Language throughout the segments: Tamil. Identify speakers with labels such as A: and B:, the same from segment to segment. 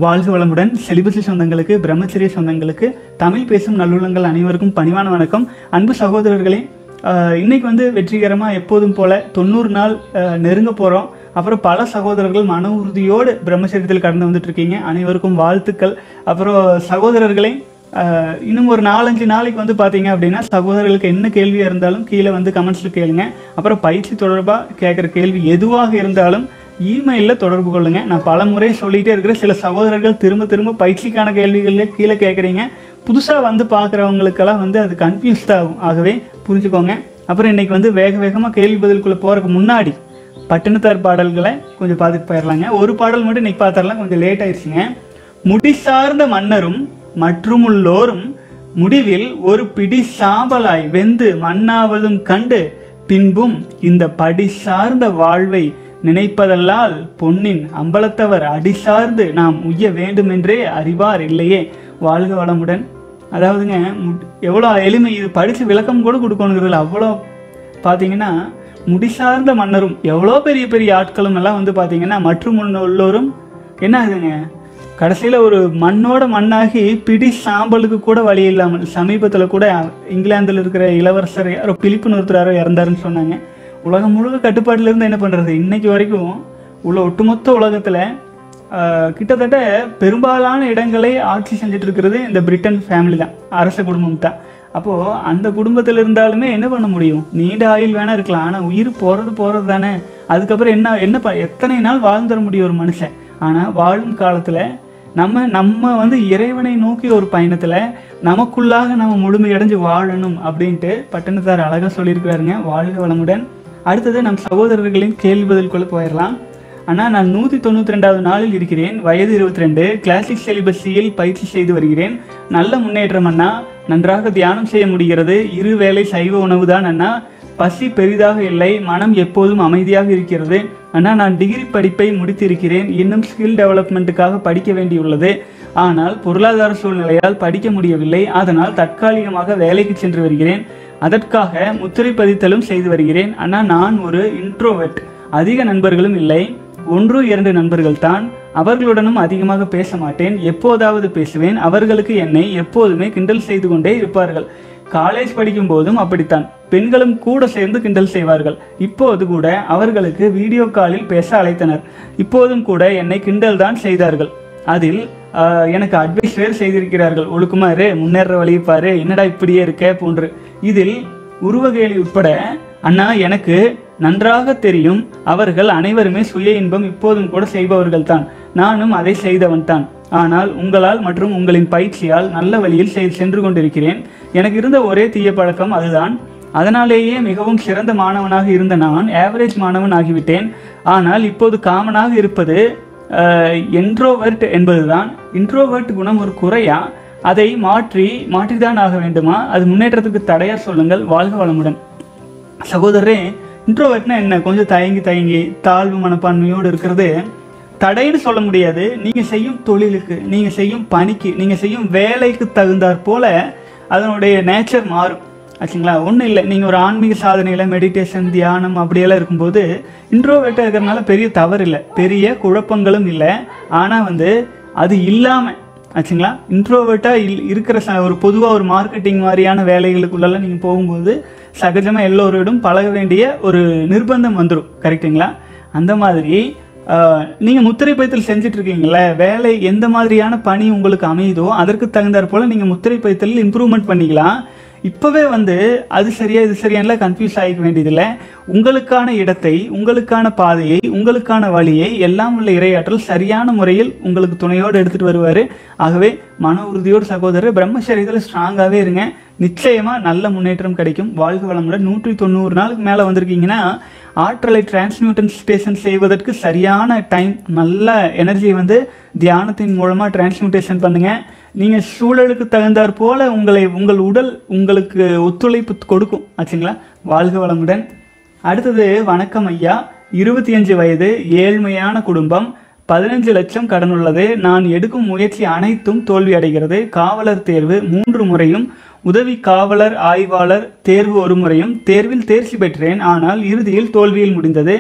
A: வாழ்க வளமுடன் செலிபசி சொந்தங்களுக்கு பிரம்மச்சரிய சொந்தங்களுக்கு தமிழ் பேசும் நல்லுள்ளங்கள் அனைவருக்கும் பணிவான வணக்கம் அன்பு சகோதரர்களே ஆஹ் இன்னைக்கு வந்து வெற்றிகரமாக எப்போதும் போல தொண்ணூறு நாள் ஆஹ் நெருங்க போகிறோம் அப்புறம் பல சகோதரர்கள் மன உறுதியோடு பிரம்மச்சரியத்தில் கடந்து வந்துட்டு இருக்கீங்க அனைவருக்கும் வாழ்த்துக்கள் அப்புறம் சகோதரர்களே ஆஹ் இன்னும் ஒரு நாலஞ்சு நாளைக்கு வந்து பார்த்தீங்க அப்படின்னா சகோதரர்களுக்கு என்ன கேள்வியாக இருந்தாலும் கீழே வந்து கமெண்ட்ஸில் கேளுங்க அப்புறம் பயிற்சி தொடர்பாக கேட்குற கேள்வி எதுவாக இருந்தாலும் இமெயிலில் தொடர்பு கொள்ளுங்க நான் பல முறை சொல்லிகிட்டே இருக்கிற சில சகோதரர்கள் திரும்ப திரும்ப பயிற்சிக்கான கேள்விகளே கீழே கேட்குறீங்க புதுசாக வந்து பார்க்குறவங்களுக்கெல்லாம் வந்து அது கன்ஃபியூஸ்ட் ஆகும் ஆகவே புரிஞ்சுக்கோங்க அப்புறம் இன்னைக்கு வந்து வேக வேகமாக கேள்வி பதிலுக்குள்ளே போகிறதுக்கு முன்னாடி பட்டினத்தார் பாடல்களை கொஞ்சம் பார்த்துட்டு போயிடலாங்க ஒரு பாடல் மட்டும் இன்னைக்கு பார்த்துடலாம் கொஞ்சம் லேட் ஆயிடுச்சுங்க முடி சார்ந்த மன்னரும் மற்றுமுள்ளோரும் முடிவில் ஒரு பிடி சாம்பலாய் வெந்து மண்ணாவதும் கண்டு பின்பும் இந்த படி சார்ந்த வாழ்வை நினைப்பதல்லால் பொன்னின் அம்பலத்தவர் அடி சார்ந்து நாம் உய்ய வேண்டுமென்றே அறிவார் இல்லையே வாழ்க வளமுடன் அதாவதுங்க மு- எவ்வளோ எளிமை இது படித்து விளக்கம் கூட கொடுக்கணுங்கிறதுல அவ்வளோ பார்த்தீங்கன்னா முடி சார்ந்த மன்னரும் எவ்வளோ பெரிய பெரிய ஆட்களும் எல்லாம் வந்து பார்த்தீங்கன்னா மற்றும் உள்ளோரும் என்ன ஆகுதுங்க கடைசியில் ஒரு மண்ணோட மண்ணாகி பிடி சாம்பலுக்கு கூட வழி இல்லாமல் சமீபத்தில் கூட இங்கிலாந்தில் இருக்கிற இளவரசர் யாரோ பிலிப்புன்னு ஒருத்தர் யாரோ இறந்தாருன்னு சொன்னாங்க உலகம் முழுக்க கட்டுப்பாட்டில் இருந்து என்ன பண்ணுறது இன்னைக்கு வரைக்கும் உள்ள ஒட்டுமொத்த உலகத்தில் கிட்டத்தட்ட பெரும்பாலான இடங்களை ஆட்சி செஞ்சுட்டு இருக்கிறது இந்த பிரிட்டன் ஃபேமிலி தான் அரச குடும்பம் தான் அப்போது அந்த குடும்பத்தில் இருந்தாலுமே என்ன பண்ண முடியும் நீண்ட ஆயுள் வேணா இருக்கலாம் ஆனால் உயிர் போகிறது போகிறது தானே அதுக்கப்புறம் என்ன என்ன ப எத்தனை நாள் வாழ்ந்துட முடியும் ஒரு மனுஷன் ஆனால் வாழும் காலத்தில் நம்ம நம்ம வந்து இறைவனை நோக்கி ஒரு பயணத்தில் நமக்குள்ளாக நம்ம முழுமையடைஞ்சு வாழணும் அப்படின்ட்டு பட்டணத்தார் அழகாக சொல்லியிருக்கிறாருங்க வாழ்க வளமுடன் அடுத்தது நம் சகோதரர்களின் கேள்வி பதில்குள்ள போயிடலாம் அண்ணா நான் நூற்றி தொண்ணூற்றி ரெண்டாவது நாளில் இருக்கிறேன் வயது இருபத்தி ரெண்டு கிளாசிக் செலிபஸியில் பயிற்சி செய்து வருகிறேன் நல்ல முன்னேற்றம் அண்ணா நன்றாக தியானம் செய்ய முடிகிறது இரு வேளை சைவ உணவு தான் அண்ணா பசி பெரிதாக இல்லை மனம் எப்போதும் அமைதியாக இருக்கிறது அண்ணா நான் டிகிரி படிப்பை முடித்திருக்கிறேன் இன்னும் ஸ்கில் டெவலப்மெண்ட்டுக்காக படிக்க வேண்டியுள்ளது ஆனால் பொருளாதார சூழ்நிலையால் படிக்க முடியவில்லை அதனால் தற்காலிகமாக வேலைக்கு சென்று வருகிறேன் அதற்காக முத்திரை பதித்தலும் செய்து வருகிறேன் அண்ணா நான் ஒரு இன்ட்ரோவெட் அதிக நண்பர்களும் இல்லை ஒன்று இரண்டு நண்பர்கள் தான் அவர்களுடனும் அதிகமாக பேச மாட்டேன் எப்போதாவது பேசுவேன் அவர்களுக்கு என்னை எப்போதுமே கிண்டல் செய்து கொண்டே இருப்பார்கள் காலேஜ் படிக்கும் போதும் அப்படித்தான் பெண்களும் கூட சேர்ந்து கிண்டல் செய்வார்கள் இப்போது கூட அவர்களுக்கு வீடியோ காலில் பேச அழைத்தனர் இப்போதும் கூட என்னை கிண்டல் தான் செய்தார்கள் அதில் ஆஹ், எனக்கு அட்வைஸ் வேறு செய்திருக்கிறார்கள் ஒழுக்குமாறு முன்னேற வழியை பாரு என்னடா இப்படியே இருக்க போன்று இதில் உருவகேலி உட்பட அண்ணா எனக்கு நன்றாக தெரியும் அவர்கள் அனைவருமே சுய இன்பம் இப்போதும் கூட செய்பவர்கள் தான் நானும் அதை செய்தவன் தான் ஆனால் உங்களால் மற்றும் உங்களின் பயிற்சியால் நல்ல வழியில் செ- சென்று கொண்டிருக்கிறேன் எனக்கு இருந்த ஒரே தீய பழக்கம் அதுதான் அதனாலேயே மிகவும் சிறந்த மாணவனாக இருந்த நான் ஆவரேஜ் மாணவன் ஆகிவிட்டேன் ஆனால் இப்போது காமனாக இருப்பது என்ட்ரோவர்ட் என்பதுதான் இன்ட்ரோவர்ட் குணம் ஒரு குறையா அதை மாற்றி மாற்றிதான் ஆக வேண்டுமா அது முன்னேற்றத்துக்கு தடையா சொல்லுங்கள் வாழ்க வளமுடன் சகோதரரே இன்ட்ரோவர்ட்னா என்ன கொஞ்சம் தயங்கி தயங்கி தாழ்வு மனப்பான்மையோடு இருக்கிறது தடைன்னு சொல்ல முடியாது நீங்க செய்யும் தொழிலுக்கு நீங்க செய்யும் பணிக்கு நீங்க செய்யும் வேலைக்கு தகுந்தாற் போல அதனுடைய நேச்சர் மாறும் ஆச்சுங்களா ஒன்றும் இல்லை நீங்கள் ஒரு ஆன்மீக சாதனையில் மெடிடேஷன் தியானம் அப்படியெல்லாம் இருக்கும்போது இன்ட்ரோவேட்டாக இருக்கிறனால பெரிய தவறு இல்லை பெரிய குழப்பங்களும் இல்லை ஆனால் வந்து அது இல்லாமல் ஆச்சுங்களா இன்ட்ரோவேட்டாக இல் இருக்கிற ச ஒரு பொதுவாக ஒரு மார்க்கெட்டிங் மாதிரியான வேலைகளுக்குள்ளெல்லாம் நீங்கள் போகும்போது சகஜமாக எல்லோரோடும் பழக வேண்டிய ஒரு நிர்பந்தம் வந்துடும் கரெக்டுங்களா அந்த மாதிரி நீங்கள் முத்திரை பைத்தல் செஞ்சுட்டு இருக்கீங்களே வேலை எந்த மாதிரியான பணி உங்களுக்கு அமையுதோ அதற்கு தகுந்தாற் போல் நீங்கள் முத்திரை பைத்தல் இம்ப்ரூவ்மெண்ட் பண்ணிக்கலாம் இப்போவே வந்து அது சரியா இது சரியானலாம் கன்ஃபியூஸ் ஆகிக்க வேண்டியதில்லை உங்களுக்கான இடத்தை உங்களுக்கான பாதையை உங்களுக்கான வழியை எல்லாம் உள்ள இரையாற்றல் சரியான முறையில் உங்களுக்கு துணையோடு எடுத்துகிட்டு வருவார் ஆகவே மன உறுதியோடு சகோதரர் பிரம்மச்சரியத்தில் ஸ்ட்ராங்காகவே இருங்க நிச்சயமாக நல்ல முன்னேற்றம் கிடைக்கும் வாழ்க வளமுடன் நூற்றி தொண்ணூறு நாளுக்கு மேலே வந்திருக்கீங்கன்னா ஆற்றலை டிரான்ஸ்மியூட்டன் ஸ்டேஷன் செய்வதற்கு சரியான டைம் நல்ல எனர்ஜியை வந்து தியானத்தின் மூலமாக டிரான்ஸ்மியூட்டேஷன் பண்ணுங்க நீங்கள் சூழலுக்கு தகுந்தாற் போல உங்களை உங்கள் உடல் உங்களுக்கு ஒத்துழைப்பு கொடுக்கும் ஆச்சுங்களா வாழ்க வளமுடன் அடுத்தது வணக்கம் ஐயா இருபத்தி அஞ்சு வயது ஏழ்மையான குடும்பம் பதினஞ்சு லட்சம் கடன் உள்ளது நான் எடுக்கும் முயற்சி அனைத்தும் தோல்வி அடைகிறது காவலர் தேர்வு மூன்று முறையும் உதவி காவலர் ஆய்வாளர் தேர்வு ஒரு முறையும் தேர்வில் தேர்ச்சி பெற்றேன் ஆனால் இறுதியில் தோல்வியில் முடிந்தது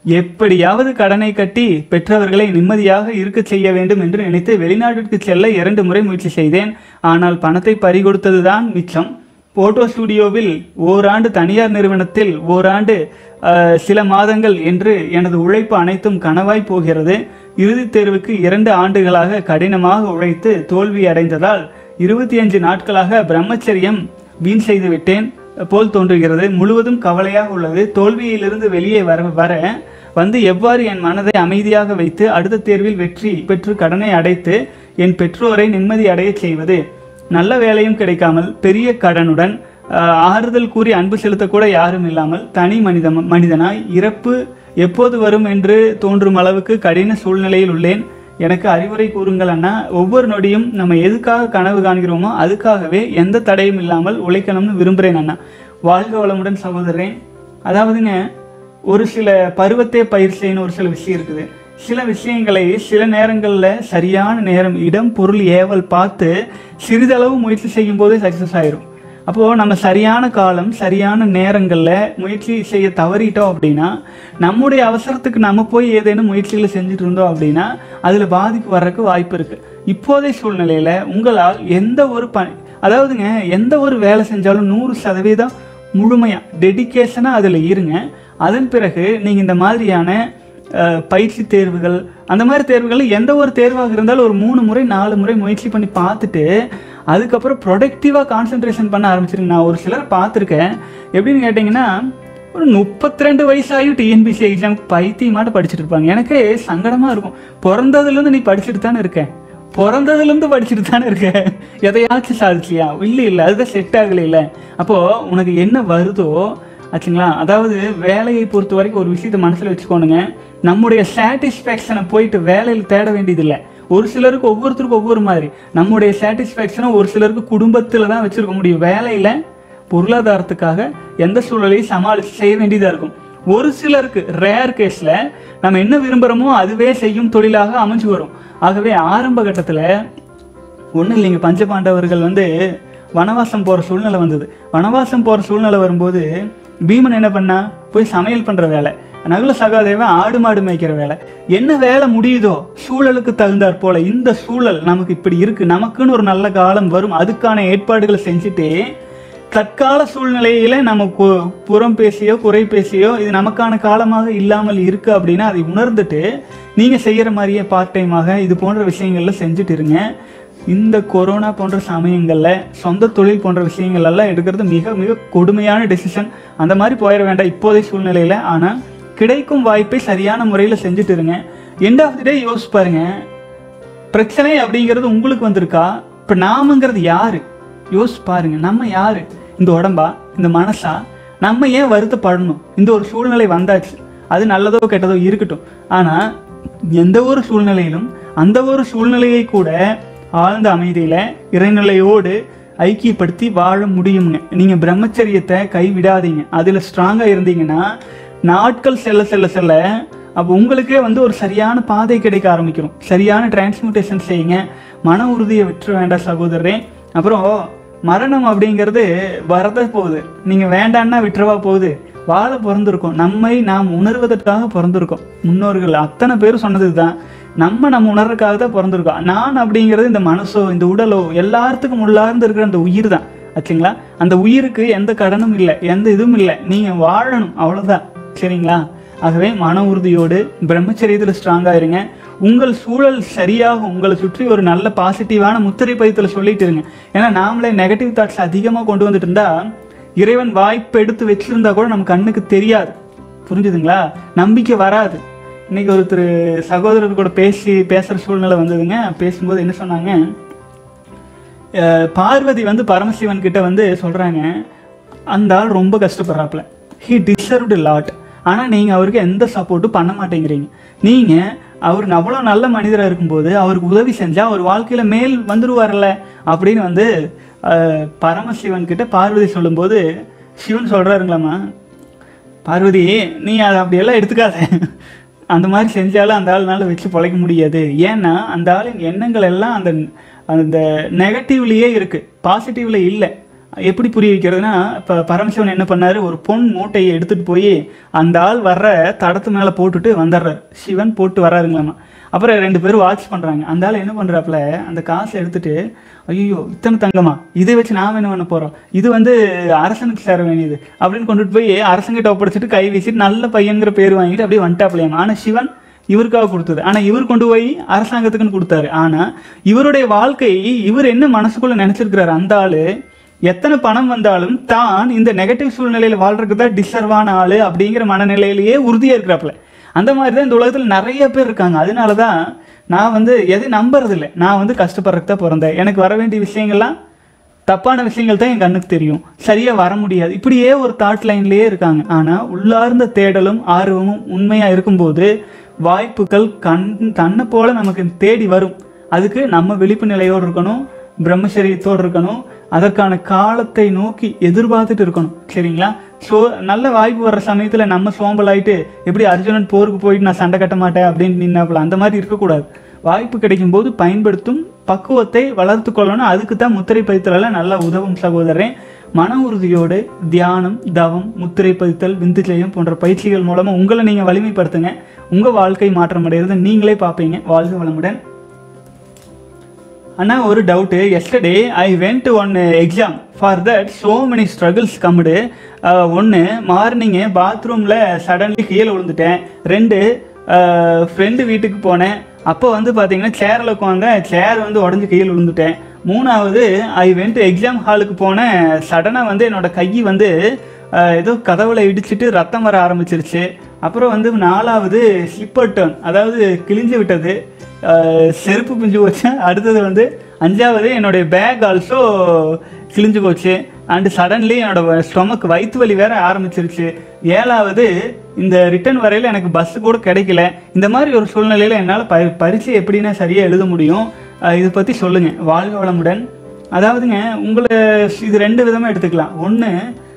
A: எப்படியாவது கடனை கட்டி பெற்றவர்களை நிம்மதியாக இருக்க செய்ய வேண்டும் என்று நினைத்து வெளிநாட்டிற்கு செல்ல இரண்டு முறை முயற்சி செய்தேன் ஆனால் பணத்தை பறிகொடுத்ததுதான் மிச்சம் போட்டோ ஸ்டுடியோவில் ஓராண்டு தனியார் நிறுவனத்தில் ஓராண்டு அஹ், சில மாதங்கள் என்று எனது உழைப்பு அனைத்தும் கனவாய் போகிறது இறுதித் தேர்வுக்கு இரண்டு ஆண்டுகளாக கடினமாக உழைத்து தோல்வி அடைந்ததால் இருபத்தி அஞ்சு நாட்களாக பிரம்மச்சரியம் வீண் செய்து விட்டேன் போல் தோன்றுகிறது முழுவதும் கவலையாக உள்ளது தோல்வியிலிருந்து வெளியே வர வர வந்து எவ்வாறு என் மனதை அமைதியாக வைத்து அடுத்த தேர்வில் வெற்றி பெற்று கடனை அடைத்து என் பெற்றோரை நிம்மதி அடையச் செய்வது நல்ல வேலையும் கிடைக்காமல் பெரிய கடனுடன் ஆஹ், ஆறுதல் கூறி அன்பு செலுத்தக்கூட யாரும் இல்லாமல் தனி மனித மனிதனாய் இறப்பு எப்போது வரும் என்று தோன்றும் அளவுக்கு கடின சூழ்நிலையில் உள்ளேன் எனக்கு அறிவுரை கூறுங்கள் அண்ணா ஒவ்வொரு நொடியும் நம்ம எதுக்காக கனவு காண்கிறோமோ அதுக்காகவே எந்த தடையும் இல்லாமல் உழைக்கணும்னு விரும்புகிறேன் அண்ணா வாழ்க வளமுடன் சகோதரன் அதாவதுங்க ஒரு சில பருவத்தை பயிர் செய்யணும் ஒரு சில விஷயம் இருக்குது சில விஷயங்களை சில நேரங்களில் சரியான நேரம் இடம் பொருள் ஏவல் பார்த்து சிறிதளவு முயற்சி செய்யும் போதே சக்ஸஸ் ஆயிரும் அப்போது நம்ம சரியான காலம் சரியான நேரங்களில் முயற்சி செய்ய தவறிட்டோம் அப்படின்னா நம்முடைய அவசரத்துக்கு நம்ம போய் ஏதேனும் முயற்சிகளை செஞ்சுட்டு இருந்தோம் அப்படின்னா அதில் பாதிப்பு வர்றதுக்கு வாய்ப்பு இருக்குது இப்போதைய சூழ்நிலையில் உங்களால் எந்த ஒரு ப அதாவதுங்க எந்த ஒரு வேலை செஞ்சாலும் நூறு சதவீதம் முழுமையாக டெடிகேஷனாக அதில் இருங்க அதன் பிறகு நீங்கள் இந்த மாதிரியான அஹ், பயிற்சி தேர்வுகள் அந்த மாதிரி தேர்வுகள் எந்த ஒரு தேர்வாக இருந்தாலும் ஒரு மூணு முறை நாலு முறை முயற்சி பண்ணி பார்த்துட்டு அதுக்கப்புறம் ப்ரொடக்டிவாக கான்சென்ட்ரேஷன் பண்ண ஆரம்பிச்சிருங்க நான் ஒரு சிலர் பார்த்துருக்கேன் எப்படின்னு கேட்டிங்கன்னா ஒரு முப்பத்தி ரெண்டு வயசாயும் டிஎன்பிசி எக்ஸாம் பைத்தியமாட்ட படிச்சுட்டு இருப்பாங்க எனக்கு சங்கடமாக இருக்கும் பிறந்ததுலேருந்து நீ படிச்சுட்டு தானே இருக்கேன் பிறந்ததுலேருந்து படிச்சுட்டு தானே இருக்க எதையாச்சும் சாதிச்சியா இல்லை இல்லை அதுதான் செட் ஆகலை இல்லை அப்போது உனக்கு என்ன வருதோ ஆச்சுங்களா அதாவது வேலையை பொறுத்த வரைக்கும் ஒரு விஷயத்தை மனசில் வச்சுக்கோணுங்க நம்முடைய சாட்டிஸ்ஃபேக்ஷனை போயிட்டு வேலையில் தேட வேண்டியதில்லை ஒரு சிலருக்கு ஒவ்வொருத்தருக்கும் ஒவ்வொரு மாதிரி நம்முடைய சாட்டிஸ்ஃபேக்ஷனை ஒரு சிலருக்கு குடும்பத்தில் தான் வச்சுருக்க முடியும் வேலையில் பொருளாதாரத்துக்காக எந்த சூழலையும் சமாளித்து செய்ய வேண்டியதாக இருக்கும் ஒரு சிலருக்கு ரேர் கேஸில் நம்ம என்ன விரும்புகிறோமோ அதுவே செய்யும் தொழிலாக அமைஞ்சு வரும் ஆகவே ஆரம்ப கட்டத்தில் ஒன்றும் இல்லைங்க பஞ்சபாண்டவர்கள் வந்து வனவாசம் போகிற சூழ்நிலை வந்தது வனவாசம் போகிற சூழ்நிலை வரும்போது பீமன் என்ன பண்ணா போய் சமையல் பண்ணுற வேலை நகுல சகாதேவன் ஆடு மாடு மேய்க்கிற வேலை என்ன வேலை முடியுதோ சூழலுக்கு தகுந்தாற் போல இந்த சூழல் நமக்கு இப்படி இருக்கு நமக்குன்னு ஒரு நல்ல காலம் வரும் அதுக்கான ஏற்பாடுகளை செஞ்சுட்டு தற்கால சூழ்நிலையில நம்ம கு- புறம் பேசியோ குறை பேசியோ இது நமக்கான காலமாக இல்லாமல் இருக்கு அப்படின்னா அதை உணர்ந்துட்டு நீங்க செய்யற மாதிரியே பார்ட் டைமாக இது போன்ற விஷயங்கள்ல செஞ்சுட்டு இருங்க இந்த கொரோனா போன்ற சமயங்கள்ல சொந்த தொழில் போன்ற விஷயங்கள் எல்லாம் எடுக்கிறது மிக மிக கொடுமையான டெசிஷன் அந்த மாதிரி போயிட வேண்டாம் இப்போதைய சூழ்நிலையில ஆனா கிடைக்கும் வாய்ப்பை சரியான முறையில் செஞ்சுட்டு இருங்க எண்ட் ஆஃப் தி டே யோசிச்சு பாருங்க பிரச்சனை அப்படிங்கிறது உங்களுக்கு வந்திருக்கா இப்போ நாமங்கிறது யாரு யோசிச்சு பாருங்க நம்ம யாரு இந்த உடம்பா இந்த மனசா நம்ம ஏன் வருத்தப்படணும் இந்த ஒரு சூழ்நிலை வந்தாச்சு அது நல்லதோ கெட்டதோ இருக்கட்டும் ஆனா எந்த ஒரு சூழ்நிலையிலும் அந்த ஒரு சூழ்நிலையை கூட ஆழ்ந்த அமைதியில இறைநிலையோடு ஐக்கியப்படுத்தி வாழ முடியுங்க நீங்க பிரம்மச்சரியத்தை கைவிடாதீங்க அதுல ஸ்ட்ராங்கா இருந்தீங்கன்னா நாட்கள் செல்ல செல்ல செல்ல அப்போ உங்களுக்கே வந்து ஒரு சரியான பாதை கிடைக்க ஆரம்பிக்கிறோம் சரியான டிரான்ஸ்மியூட்டேஷன் செய்யுங்க மன உறுதியை விட்டுற வேண்டாம் சகோதரரே அப்புறம் மரணம் அப்படிங்கிறது வரத போகுது நீங்கள் வேண்டான்னா விட்டுறவா போகுது வாழ பிறந்திருக்கோம் நம்மை நாம் உணர்வதற்காக பிறந்திருக்கோம் முன்னோர்கள் அத்தனை பேர் சொன்னது தான் நம்ம நம்ம உணர்றதுக்காக தான் பிறந்திருக்கோம் நான் அப்படிங்கிறது இந்த மனசோ இந்த உடலோ எல்லாத்துக்கும் உள்ளார்ந்து இருக்கிற அந்த உயிர் தான் ஆச்சுங்களா அந்த உயிருக்கு எந்த கடனும் இல்லை எந்த இதுவும் இல்லை நீங்கள் வாழணும் அவ்வளோதான் சரிங்களா ஆகவே மன உறுதியோடு பிரம்மச்சரியத்தில் ஸ்ட்ராங்காக இருங்க உங்கள் சூழல் சரியாக உங்களை சுற்றி ஒரு நல்ல பாசிட்டிவான முத்திரை பதித்தில் சொல்லிட்டு இருங்க ஏன்னா நாமளே நெகட்டிவ் தாட்ஸ் அதிகமாக கொண்டு வந்துட்டு இருந்தா இறைவன் வாய்ப்பு எடுத்து வச்சிருந்தா கூட நம்ம கண்ணுக்கு தெரியாது புரிஞ்சுதுங்களா நம்பிக்கை வராது இன்னைக்கு ஒருத்தர் சகோதரர் கூட பேசி பேசுகிற சூழ்நிலை வந்ததுங்க பேசும்போது என்ன சொன்னாங்க அஹ் பார்வதி வந்து பரமசிவன் கிட்ட வந்து சொல்றாங்க அந்த ஆள் ரொம்ப கஷ்டப்படுறாப்புல ஹி டிசர்வ்டு லாட் ஆனால் நீங்கள் அவருக்கு எந்த சப்போர்ட்டும் பண்ண மாட்டேங்கிறீங்க நீங்கள் அவர் அவ்வளோ நல்ல மனிதராக இருக்கும்போது அவருக்கு உதவி செஞ்சால் அவர் வாழ்க்கையில் மேல் வந்துருவார்ல அப்படின்னு வந்து அஹ், பரமசிவன் கிட்ட பார்வதி சொல்லும்போது சிவன் சொல்கிறாருங்களாம்மா பார்வதி நீ அதை அப்படியெல்லாம் எடுத்துக்காத அந்த மாதிரி செஞ்சாலும் அந்த ஆள்னால வச்சு பொழைக்க முடியாது ஏன்னா அந்த ஆளின் எண்ணங்கள் எல்லாம் அந்த அந்த நெகட்டிவ்லேயே இருக்கு பாசிட்டிவ்ல இல்லை எப்படி புரிய வைக்கிறதுனா இப்போ பரமசிவன் என்ன பண்ணாரு ஒரு பொன் மூட்டையை எடுத்துட்டு போய் அந்த ஆள் வர்ற தடத்து மேலே போட்டுட்டு வந்துடுறாரு சிவன் போட்டு வர்றாருங்களாமா அப்புறம் ரெண்டு பேரும் வாட்ச் பண்ணுறாங்க அந்த ஆள் என்ன பண்ணுறாப்புல அந்த காசை எடுத்துட்டு ஐயோ இத்தனை தங்கமா இதை வச்சு நாம் என்ன பண்ண போகிறோம் இது வந்து அரசனுக்கு சேர வேண்டியது அப்படின்னு கொண்டுட்டு போய் அரசங்கிட்ட ஒப்படைச்சிட்டு கை வீசிட்டு நல்ல பையங்கிற பேர் வாங்கிட்டு அப்படியே வந்துட்டாப்லையாமா ஆனால் சிவன் இவருக்காக கொடுத்தது ஆனா இவர் கொண்டு போய் அரசாங்கத்துக்குன்னு கொடுத்தாரு ஆனா இவருடைய வாழ்க்கை இவர் என்ன மனசுக்குள்ள நினைச்சிருக்கிறாரு அந்த ஆளு எத்தனை பணம் வந்தாலும் தான் இந்த நெகட்டிவ் சூழ்நிலையில வாழ்றதுக்கு தான் டிசர்வான ஆளு அப்படிங்கிற மனநிலையிலேயே உறுதியா இருக்கிறாப்புல அந்த மாதிரி தான் இந்த உலகத்துல நிறைய பேர் இருக்காங்க அதனால தான் நான் வந்து எதை நம்புறது இல்லை நான் வந்து கஷ்டப்படுறதுக்கு தான் பிறந்தேன் எனக்கு வர வேண்டிய விஷயங்கள்லாம் தப்பான விஷயங்கள் தான் என் கண்ணுக்கு தெரியும் சரியா வர முடியாது இப்படியே ஒரு தாட் லைன்லயே இருக்காங்க ஆனா உள்ளார்ந்த தேடலும் ஆர்வமும் உண்மையா இருக்கும்போது வாய்ப்புகள் கண் தன்னை போல நமக்கு தேடி வரும் அதுக்கு நம்ம விழிப்பு நிலையோடு இருக்கணும் பிரம்மச்சரியத்தோடு இருக்கணும் அதற்கான காலத்தை நோக்கி எதிர்பார்த்துட்டு இருக்கணும் சரிங்களா ஸோ நல்ல வாய்ப்பு வர்ற சமயத்தில் நம்ம சோம்பலாயிட்டு எப்படி அர்ஜுனன் போருக்கு போயிட்டு நான் சண்டை கட்ட மாட்டேன் அப்படின்னு நின்னாப்புல அந்த மாதிரி இருக்கக்கூடாது வாய்ப்பு கிடைக்கும் போது பயன்படுத்தும் பக்குவத்தை வளர்த்து கொள்ளணும் அதுக்கு தான் முத்திரை பதித்தல நல்லா உதவும் சகோதரன் மன உறுதியோடு தியானம் தவம் முத்திரை பதித்தல் விந்து ஜெயம் போன்ற பயிற்சிகள் மூலமா உங்களை நீங்க வலிமைப்படுத்துங்க உங்க வாழ்க்கை மாற்றம் அடைகிறத நீங்களே பார்ப்பீங்க வாழ்க வளமுடன் அண்ணா ஒரு doubt yesterday I went one exam for that so many struggles come to ஒன்று மார்னிங்கு பாத்ரூமில் சடன்லி கீழே விழுந்துட்டேன் ரெண்டு ஃப்ரெண்டு வீட்டுக்கு போனேன் அப்போ வந்து பார்த்தீங்கன்னா சேரில் உட்காந்த சேர் வந்து உடஞ்சி கீழே விழுந்துட்டேன் மூணாவது ஐ வென்ட் எக்ஸாம் ஹாலுக்கு போனேன் சடனாக வந்து என்னோட கை வந்து அஹ், ஏதோ கதவுல இடிச்சிட்டு ரத்தம் வர ஆரம்பிச்சிருச்சு அப்புறம் வந்து நாலாவது ஸ்லிப்பர் டர்ன் அதாவது கிழிஞ்சு விட்டது அஹ், செருப்பு பிஞ்சு போச்சு அடுத்தது வந்து அஞ்சாவது என்னுடைய பேக் ஆல்சோ கிழிஞ்சு போச்சு அண்ட் சடன்லி என்னோட ஸ்டொமக் வயிற்று வலி வேற ஆரம்பிச்சிருச்சு ஏழாவது இந்த ரிட்டர்ன் வரையில் எனக்கு பஸ் கூட கிடைக்கல இந்த மாதிரி ஒரு சூழ்நிலையில் என்னால் ப பரீட்சை எப்படின்னா சரியாக எழுத முடியும் அஹ், இதை பற்றி சொல்லுங்கள் வாழ்க வளமுடன் அதாவதுங்க உங்களை இது ரெண்டு விதமாக எடுத்துக்கலாம் ஒன்று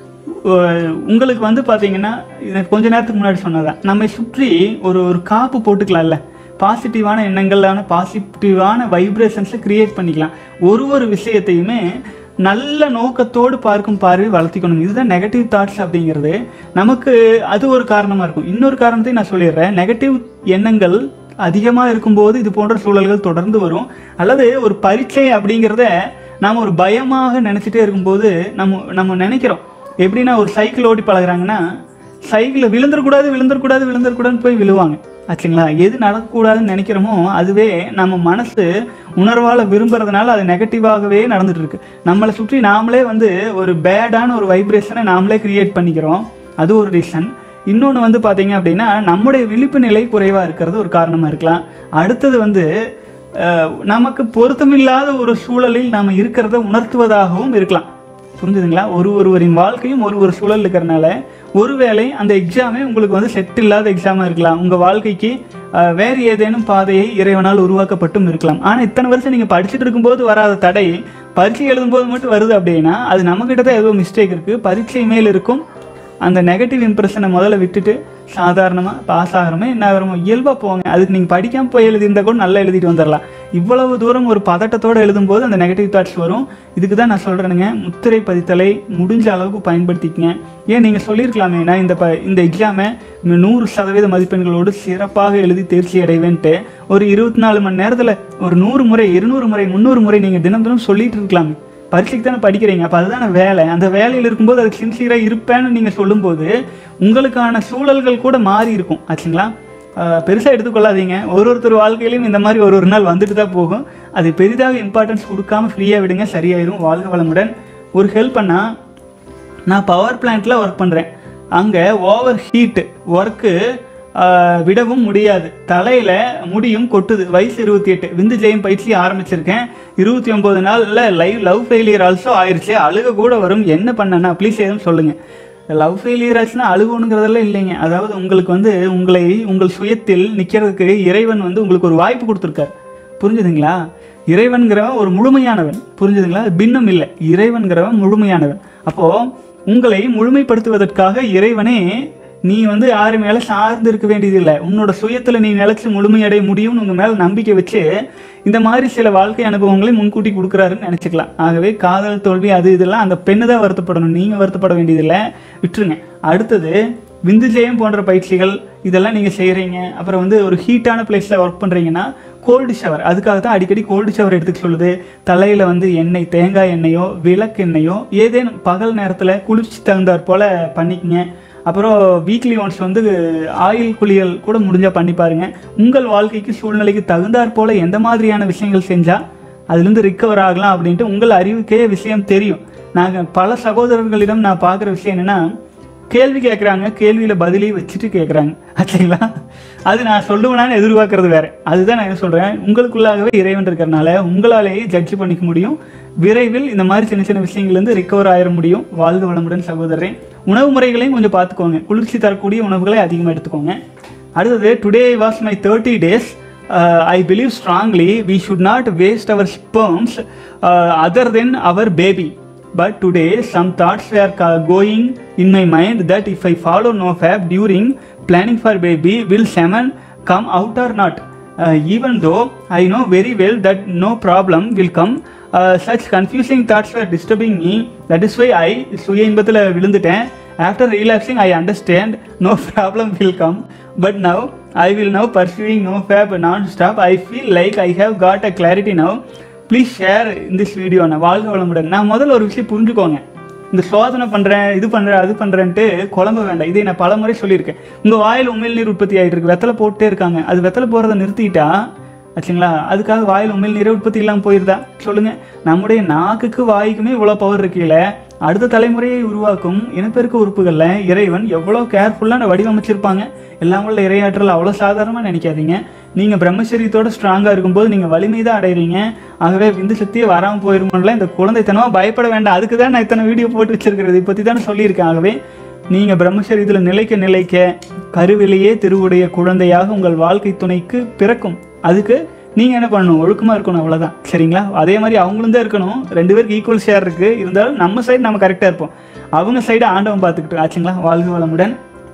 A: உங்களுக்கு வந்து பார்த்தீங்கன்னா இது கொஞ்ச நேரத்துக்கு முன்னாடி சொன்னதான் நம்மை சுற்றி ஒரு ஒரு காப்பு போட்டுக்கலாம்ல பாசிட்டிவான எண்ணங்களான பாசிட்டிவான வைப்ரேஷன்ஸை கிரியேட் பண்ணிக்கலாம் ஒரு ஒரு விஷயத்தையுமே நல்ல நோக்கத்தோடு பார்க்கும் பார்வை வளர்த்திக்கணும் இதுதான் நெகட்டிவ் தாட்ஸ் அப்படிங்கிறது நமக்கு அது ஒரு காரணமாக இருக்கும் இன்னொரு காரணத்தையும் நான் சொல்லிடுறேன் நெகட்டிவ் எண்ணங்கள் அதிகமாக இருக்கும்போது இது போன்ற சூழல்கள் தொடர்ந்து வரும் அல்லது ஒரு பரீட்சை அப்படிங்கிறத நாம் ஒரு பயமாக நினச்சிட்டே இருக்கும்போது நம்ம நம்ம நினைக்கிறோம் எப்படின்னா ஒரு சைக்கிள் ஓட்டி பழகுறாங்கன்னா சைக்கிளில் விழுந்துடக்கூடாது விழுந்துடக்கூடாது விழுந்துடக்கூடாதுன்னு போய் விழுவாங்க ஆச்சுங்களா எது நடக்கக்கூடாதுன்னு நினைக்கிறோமோ அதுவே நம்ம மனசு உணர்வால் விரும்புறதுனால அது நெகட்டிவாகவே நடந்துட்டு இருக்கு நம்மளை சுற்றி நாமளே வந்து ஒரு பேடான ஒரு வைப்ரேஷனை நாமளே கிரியேட் பண்ணிக்கிறோம் அது ஒரு ரீசன் இன்னொன்று வந்து பார்த்தீங்க அப்படின்னா நம்முடைய விழிப்பு நிலை குறைவாக இருக்கிறது ஒரு காரணமாக இருக்கலாம் அடுத்தது வந்து அஹ், நமக்கு பொருத்தமில்லாத ஒரு சூழலில் நாம் இருக்கிறத உணர்த்துவதாகவும் இருக்கலாம் புரிஞ்சுதுங்களா ஒரு ஒருவரின் வாழ்க்கையும் ஒரு ஒரு சூழல் இருக்கிறனால ஒருவேளை அந்த எக்ஸாமே உங்களுக்கு வந்து செட் இல்லாத எக்ஸாமாக இருக்கலாம் உங்கள் வாழ்க்கைக்கு அஹ், வேறு ஏதேனும் பாதையை இறைவனால் உருவாக்கப்பட்டும் இருக்கலாம் ஆனால் இத்தனை வருஷம் நீங்கள் படிச்சுட்டு இருக்கும்போது வராத தடை பரீட்சை எழுதும்போது மட்டும் வருது அப்படின்னா அது நம்மக்கிட்ட தான் ஏதோ மிஸ்டேக் இருக்குது பரீட்சை மேல் இருக்கும் அந்த நெகட்டிவ் இம்ப்ரெஷனை முதல்ல விட்டுட்டு சாதாரணமாக பாஸ் ஆகிறோமே என்ன ஆகிறோமோ இயல்பாக போங்க அதுக்கு நீங்கள் படிக்காமல் போய் எழுதியிருந்தா கூட நல்லா எழுதிட்டு வந்துடலாம் இவ்வளவு தூரம் ஒரு பதட்டத்தோடு எழுதும்போது அந்த நெகட்டிவ் தாட்ஸ் வரும் இதுக்கு தான் நான் சொல்கிறேனுங்க முத்திரை பதித்தலை முடிஞ்ச அளவுக்கு பயன்படுத்திக்கங்க ஏன் நீங்கள் சொல்லியிருக்கலாமே நான் இந்த ப இந்த எக்ஸாமை நூறு சதவீத மதிப்பெண்களோடு சிறப்பாக எழுதி தேர்ச்சி அடைவேன்ட்டு ஒரு இருபத்தி நாலு மணி நேரத்தில் ஒரு நூறு முறை இருநூறு முறை முந்நூறு முறை நீங்கள் தினம் தினம் சொல்லிட்டு இருக்கலாமே பரீட்சைக்கு தானே படிக்கிறீங்க அப்போ அதுதானே வேலை அந்த வேலையில் இருக்கும்போது அதுக்கு சின்சியராக இருப்பேன்னு நீங்கள் சொல்லும்போது உங்களுக்கான சூழல்கள் கூட மாறி இருக்கும் ஆச்சுங்களா பெருசாக எடுத்துக்கொள்ளாதீங்க ஒரு ஒருத்தர் வாழ்க்கையிலையும் இந்த மாதிரி ஒரு ஒரு நாள் வந்துட்டு தான் போகும் அது பெரிதாக இம்பார்ட்டன்ஸ் கொடுக்காம ஃப்ரீயாக விடுங்க சரியாயிரும் வாழ்க வளமுடன் ஒரு ஹெல்ப் பண்ணால் நான் பவர் பிளான்ட்டில் ஒர்க் பண்ணுறேன் அங்கே ஓவர் ஹீட் ஒர்க்கு விடவும் முடியாது தலையில் முடியும் கொட்டுது வயசு இருபத்தி எட்டு விந்து ஜெயம் பயிற்சி ஆரம்பிச்சிருக்கேன் இருபத்தி ஒம்பது நாளில் லைவ் லவ் ஃபெயிலியர் ஆல்சோ ஆயிடுச்சு அழுக கூட வரும் என்ன பண்ணேன்னா ப்ளீஸ் எதுவும் சொல்லுங்கள் லவ் ஃபெயிலியர் ஆச்சுன்னா அழுகணுங்கிறதெல்லாம் இல்லைங்க அதாவது உங்களுக்கு வந்து உங்களை உங்கள் சுயத்தில் நிற்கிறதுக்கு இறைவன் வந்து உங்களுக்கு ஒரு வாய்ப்பு கொடுத்துருக்காரு புரிஞ்சுதுங்களா இறைவன்கிறவன் ஒரு முழுமையானவன் புரிஞ்சுதுங்களா பின்னம் இல்லை இறைவன்கிறவன் முழுமையானவன் அப்போ உங்களை முழுமைப்படுத்துவதற்காக இறைவனே நீ வந்து யாரு மேல சார்ந்து இருக்க வேண்டியதில்லை உன்னோட சுயத்துல நீ நிலைச்சு முழுமையடைய முடியும்னு உங்க மேல நம்பிக்கை வச்சு இந்த மாதிரி சில வாழ்க்கை அனுபவங்களை முன்கூட்டி கொடுக்குறாருன்னு நினைச்சுக்கலாம் ஆகவே காதல் தோல்வி அது இதெல்லாம் அந்த பெண்ணு தான் வருத்தப்படணும் நீங்க வருத்தப்பட வேண்டியதில்லை விட்டுருங்க அடுத்தது விந்துஜெயம் போன்ற பயிற்சிகள் இதெல்லாம் நீங்கள் செய்கிறீங்க அப்புறம் வந்து ஒரு ஹீட்டான பிளேஸில் ஒர்க் பண்ணுறீங்கன்னா கோல்டு ஷவர் அதுக்காக தான் அடிக்கடி கோல்டு ஷவர் எடுத்துக்க சொல்லுது தலையில் வந்து எண்ணெய் தேங்காய் எண்ணெயோ விளக்கு எண்ணெயோ ஏதேனும் பகல் நேரத்தில் குளிர்ச்சி தகுந்தாற் போல் பண்ணிக்கங்க அப்புறம் வீக்லி ஒன்ஸ் வந்து ஆயில் குளியல் கூட முடிஞ்சால் பண்ணி பாருங்க உங்கள் வாழ்க்கைக்கு சூழ்நிலைக்கு தகுந்தாற் போல் எந்த மாதிரியான விஷயங்கள் செஞ்சால் அதுலேருந்து ரிக்கவர் ஆகலாம் அப்படின்ட்டு உங்கள் அறிவுக்கே விஷயம் தெரியும் நாங்கள் பல சகோதரர்களிடம் நான் பார்க்குற விஷயம் என்னென்னா கேள்வி கேட்குறாங்க கேள்வியில் பதிலையும் வச்சுட்டு கேட்குறாங்க ஆச்சுங்களா அது நான் சொல்லுவேனான்னு எதிர்பார்க்கறது வேற அதுதான் நான் என்ன சொல்கிறேன் உங்களுக்குள்ளாகவே இறைவன் இருக்கிறனால உங்களாலேயே ஜட்ஜ் பண்ணிக்க முடியும் விரைவில் இந்த மாதிரி சின்ன சின்ன விஷயங்கள்லேருந்து ரிக்கவர் ஆயிட முடியும் வாழ்க வளமுடன் சகோதரன் உணவு முறைகளையும் கொஞ்சம் பார்த்துக்கோங்க குளிர்ச்சி தரக்கூடிய உணவுகளை அதிகமாக எடுத்துக்கோங்க அடுத்தது today was my thirty days I believe strongly we should not waste our sperms other then our baby But today, some thoughts were ca- going in my mind that if I follow no fab during planning for baby, will semen come out or not? Uh, even though I know very well that no problem will come, uh, such confusing thoughts were disturbing me. That is why I சுய இன்பத்தில் விழுந்துட்டேன் after relaxing I understand no problem will come but now I will now pursuing no fap nonstop I feel like I have got a clarity now please share இந்த வீடியோ நான் வாழ்க வளமுடன் நான் முதல்ல ஒரு விஷயம் புரிஞ்சுக்கோங்க இந்த சோதனை பண்ணுறேன் இது பண்ணுறேன் அது பண்ணுறேன்ட்டு குழம்ப வேண்டாம் இதை நான் பல முறை சொல்லியிருக்கேன் உங்கள் வாயில் உமிழ் நீர் உற்பத்தி ஆகிட்டு இருக்கு வெத்தலை போட்டே இருக்காங்க அது வெத்தலை போகிறத நிறுத்திட்டா ஆச்சுங்களா அதுக்காக வாயில் உமிழ் நீரை உற்பத்தி இல்லாமல் போயிருதா சொல்லுங்க நம்முடைய நாக்குக்கு வாய்க்குமே இவ்வளோ பவர் இருக்கீல அடுத்த தலைமுறையை உருவாக்கும் இனப்பெருக்க உறுப்புகளில் இறைவன் எவ்வளோ கேர்ஃபுல்லான வடிவமைச்சிருப்பாங்க எல்லாம் உள்ள இரையாற்றல் அவ்வளோ சாதாரணமாக நினைக்காதீங்க நீங்கள் பிரம்மச்சரியத்தோட ஸ்ட்ராங்காக இருக்கும்போது நீங்கள் வலிமை தான் அடைகிறீங்க ஆகவே விந்து சக்தியே வராமல் போயிருமோல இந்த குழந்தைத்தனமாக பயப்பட வேண்டாம் அதுக்கு தான் நான் இத்தனை வீடியோ போட்டு வச்சிருக்கிறது இதை பற்றி தானே சொல்லியிருக்கேன் ஆகவே நீங்கள் பிரம்மச்சரியத்தில் நிலைக்க நிலைக்க கருவிலேயே திருவுடைய குழந்தையாக உங்கள் வாழ்க்கை துணைக்கு பிறக்கும் அதுக்கு நீங்கள் என்ன பண்ணணும் ஒழுக்கமாக இருக்கணும் அவ்வளோதான் சரிங்களா அதே மாதிரி அவங்களும் தான் இருக்கணும் ரெண்டு பேருக்கு ஈக்குவல் ஷேர் இருக்குது இருந்தாலும் நம்ம சைடு நம்ம கரெக்டாக இருப்போம் அவங்க சைடு ஆண்டவன் பார்த்துக்கிட்டு ஆச்சுங்களா வாழ்க வளமுடன்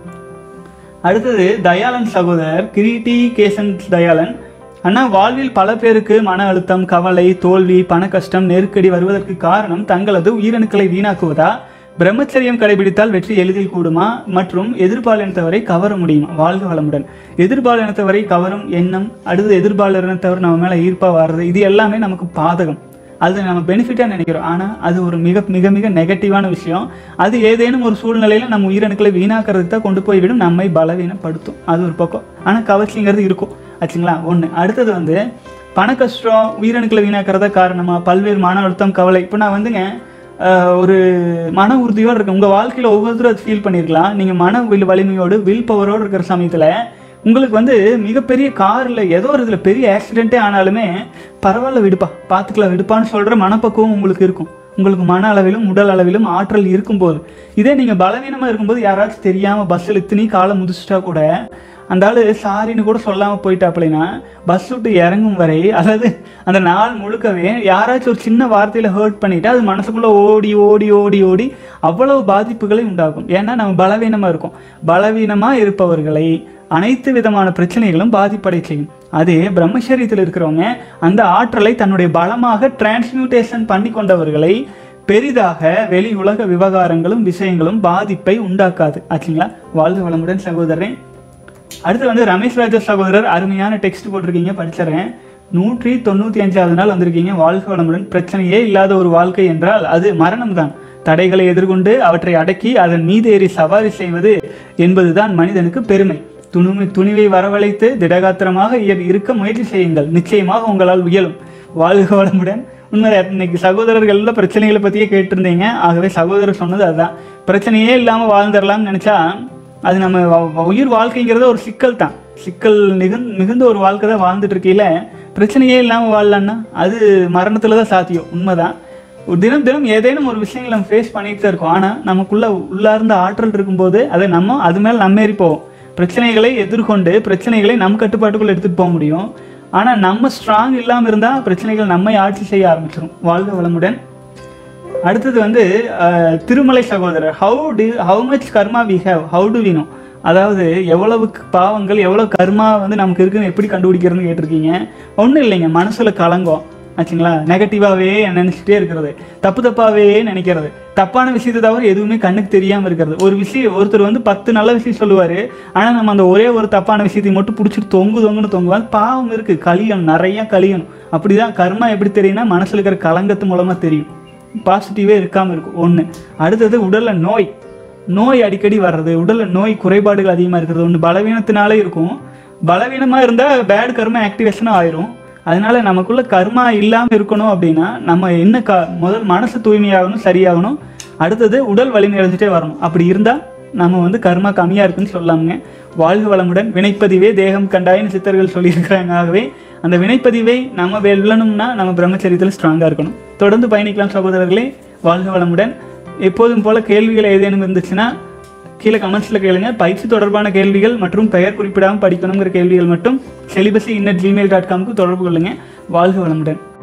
A: அடுத்தது தயாளன் சகோதரர் கிரீட்டி கேசன் தயாளன் அண்ணா வாழ்வில் பல பேருக்கு மன அழுத்தம் கவலை தோல்வி பண கஷ்டம் நெருக்கடி வருவதற்கு காரணம் தங்களது உயிரணுக்களை வீணாக்குவதா பிரம்மச்சரியம் கடைபிடித்தால் வெற்றி எளிதில் கூடுமா மற்றும் எதிர்பாலினத்தவரை கவர முடியுமா வாழ்க வளமுடன் எதிர்பாலினத்தவரை கவரும் எண்ணம் அடுத்து எதிர்பாலினத்தவர் நம்ம மேலே ஈர்ப்பா வர்றது இது எல்லாமே நமக்கு பாதகம் அது நம்ம பெனிஃபிட்டாக நினைக்கிறோம் ஆனால் அது ஒரு மிக மிக மிக நெகட்டிவான விஷயம் அது ஏதேனும் ஒரு சூழ்நிலையில் நம்ம உயிரணுக்களை வீணாக்கிறதுக்கு தான் கொண்டு போய்விடும் நம்மை பலவீனப்படுத்தும் அது ஒரு பக்கம் ஆனால் கவர்ச்சிங்கிறது இருக்கும் ஆச்சுங்களா ஒன்று அடுத்தது வந்து பண கஷ்டம் உயிரணுக்களை வீணாக்கிறதா காரணமா பல்வேறு மன அழுத்தம் கவலை இப்போ நான் வந்துங்க ஆஹ், ஒரு மன உறுதியோடு இருக்கு உங்கள் வாழ்க்கையில் ஒவ்வொருத்தரும் அது ஃபீல் பண்ணியிருக்கலாம் நீங்கள் மன வில் வலிமையோடு வில் பவரோடு இருக்கிற சமயத்தில் உங்களுக்கு வந்து மிகப்பெரிய காரில் ஏதோ ஒரு இதில் பெரிய ஆக்சிடென்ட்டே ஆனாலுமே பரவாயில்ல விடுப்பா பார்த்துக்கலாம் விடுப்பான்னு சொல்கிற மனப்பக்குவம் உங்களுக்கு இருக்கும் உங்களுக்கு மன அளவிலும் உடல் அளவிலும் ஆற்றல் இருக்கும்போது இதே நீங்கள் பலவீனமாக இருக்கும்போது யாராச்சும் தெரியாமல் பஸ்ஸில் இத்தனி காலை முதிச்சிட்டா கூட அந்த ஆளு சாரின்னு கூட சொல்லாமல் போயிட்டாப்லைனா பஸ் விட்டு இறங்கும் வரை அதாவது அந்த நாள் முழுக்கவே யாராச்சும் ஒரு சின்ன வார்த்தையில் ஹர்ட் பண்ணிட்டா அது மனசுக்குள்ளே ஓடி ஓடி ஓடி ஓடி அவ்வளவு பாதிப்புகளை உண்டாக்கும் ஏன்னா நம்ம பலவீனமாக இருக்கோம் பலவீனமாக இருப்பவர்களை அனைத்து விதமான பிரச்சனைகளும் பாதிப்படை செய்யும் அதே பிரம்மச்சரியத்தில் இருக்கிறவங்க அந்த ஆற்றலை தன்னுடைய பலமாக டிரான்ஸ்மியூட்டேஷன் பண்ணி கொண்டவர்களை பெரிதாக வெளி உலக விவகாரங்களும் விஷயங்களும் பாதிப்பை உண்டாக்காது ஆச்சுங்களா வாழ்க வளமுடன் சகோதரன் அடுத்து வந்து ரமேஷ் ராஜா சகோதரர் அருமையான டெக்ஸ்ட் போட்டிருக்கீங்க படிச்சிடுறேன் நூற்றி தொண்ணூற்றி அஞ்சாவது நாள் வந்திருக்கீங்க வாழ்க்கை வளமுடன் பிரச்சனையே இல்லாத ஒரு வாழ்க்கை என்றால் அது மரணம் தான் தடைகளை எதிர்கொண்டு அவற்றை அடக்கி அதன் மீது ஏறி சவாரி செய்வது என்பதுதான் மனிதனுக்கு பெருமை துணிமை துணிவை வரவழைத்து திடகாத்திரமாக இய- இருக்க முயற்சி செய்யுங்கள் நிச்சயமாக உங்களால் இயலும் வாழ்க வளமுடன் உண்மை இன்னைக்கு சகோதரர்கள் எல்லாம் பிரச்சனைகளை பற்றியே கேட்டிருந்தீங்க ஆகவே சகோதரர் சொன்னது அதுதான் பிரச்சனையே இல்லாமல் வாழ்ந்துடலாம்னு நினச்சா அது நம்ம வ- உயிர் வாழ்க்கைங்கிறது ஒரு சிக்கல் தான் சிக்கல் மிகுந் மிகுந்த ஒரு வாழ்க்கை தான் வாழ்ந்துட்டு இருக்கையில பிரச்சனையே இல்லாமல் வாழலான்னா அது மரணத்தில் தான் சாத்தியம் உண்மைதான் ஒரு தினம் தினம் ஏதேனும் ஒரு விஷயங்களை நம்ம ஃபேஸ் பண்ணிட்டு தான் இருக்கோம் ஆனால் நமக்குள்ள உள்ளார்ந்த ஆற்றல் இருக்கும்போது அதை நம்ம அது மேலே நம்மேறி போவோம் பிரச்சனைகளை எதிர்கொண்டு பிரச்சனைகளை நம் கட்டுப்பாட்டுக்குள்ள எடுத்துகிட்டு போக முடியும் ஆனால் நம்ம ஸ்ட்ராங் இல்லாமல் இருந்தால் பிரச்சனைகள் நம்மை ஆட்சி செய்ய ஆரம்பிச்சிடும் வாழ்க வளமுடன் அடுத்தது வந்து அஹ், திருமலை சகோதரர் how to how much karma we have how to we know அதாவது எவ்வளவு பாவங்கள் எவ்வளவு கர்மா வந்து நமக்கு இருக்குன்னு எப்படி கண்டுபிடிக்கிறதுன்னு கேட்டிருக்கீங்க ஒன்றும் இல்லைங்க மனசுல கலங்கம் ஆச்சுங்களா நெகட்டிவாகவே நினைச்சிட்டே இருக்கிறது தப்பு தப்பாவே நினைக்கிறது தப்பான விஷயத்தை தவிர எதுவுமே கண்ணுக்கு தெரியாம இருக்கிறது ஒரு விஷயம் ஒருத்தர் வந்து பத்து நல்ல விஷயம் சொல்லுவாரு ஆனா நம்ம அந்த ஒரே ஒரு தப்பான விஷயத்தை மட்டும் பிடிச்சிட்டு தொங்கு தொங்குன்னு தொங்குவோம் பாவம் இருக்கு கலியணும் நிறைய கலியணும் அப்படிதான் கர்மா எப்படி தெரியும்னா மனசுல இருக்கிற கலங்கத்து மூலமா தெரியும் பாசிட்டிவே இருக்காம இருக்கும் ஒண்ணு அடுத்தது உடல்ல நோய் நோய் அடிக்கடி வர்றது உடல்ல நோய் குறைபாடுகள் அதிகமா இருக்கிறது ஒன்று பலவீனத்தினாலே இருக்கும் பலவீனமா இருந்தா பேட் கர்மா ஆக்டிவேஷனும் ஆயிரும் அதனால நமக்குள்ள கர்மா இல்லாம இருக்கணும் அப்படின்னா நம்ம என்ன க முதல் மனசு தூய்மையாகணும் சரியாகணும் அடுத்தது உடல் வலிமை அடைஞ்சிட்டே வரணும் அப்படி இருந்தா நம்ம வந்து கர்மா கம்மியா இருக்குன்னு சொல்லலாமுங்க வாழ்க வளமுடன் வினைப்பதிவே தேகம் கண்டாயின்னு சித்தர்கள் சொல்லியிருக்கிறாங்க ஆகவே அந்த வினைப்பதிவை நம்ம வெல்லணும்னா நம்ம பிரம்மச்சரியத்தில் ஸ்ட்ராங்கா இருக்கணும் தொடர்ந்து பயணிக்கலாம் சகோதரர்களே வாழ்க வளமுடன் எப்போதும் போல கேள்விகள் ஏதேனும் இருந்துச்சுன்னா கீழே கமெண்ட்ஸில் கேளுங்க பயிற்சி தொடர்பான கேள்விகள் மற்றும் பெயர் குறிப்பிடாமல் படிக்கணுங்கிற கேள்விகள் மட்டும் செலிபஸி இன்னட் ஜிமெயில் டாட் காம்க்கு தொடர்பு கொள்ளுங்க வாழ்க வளமுடன்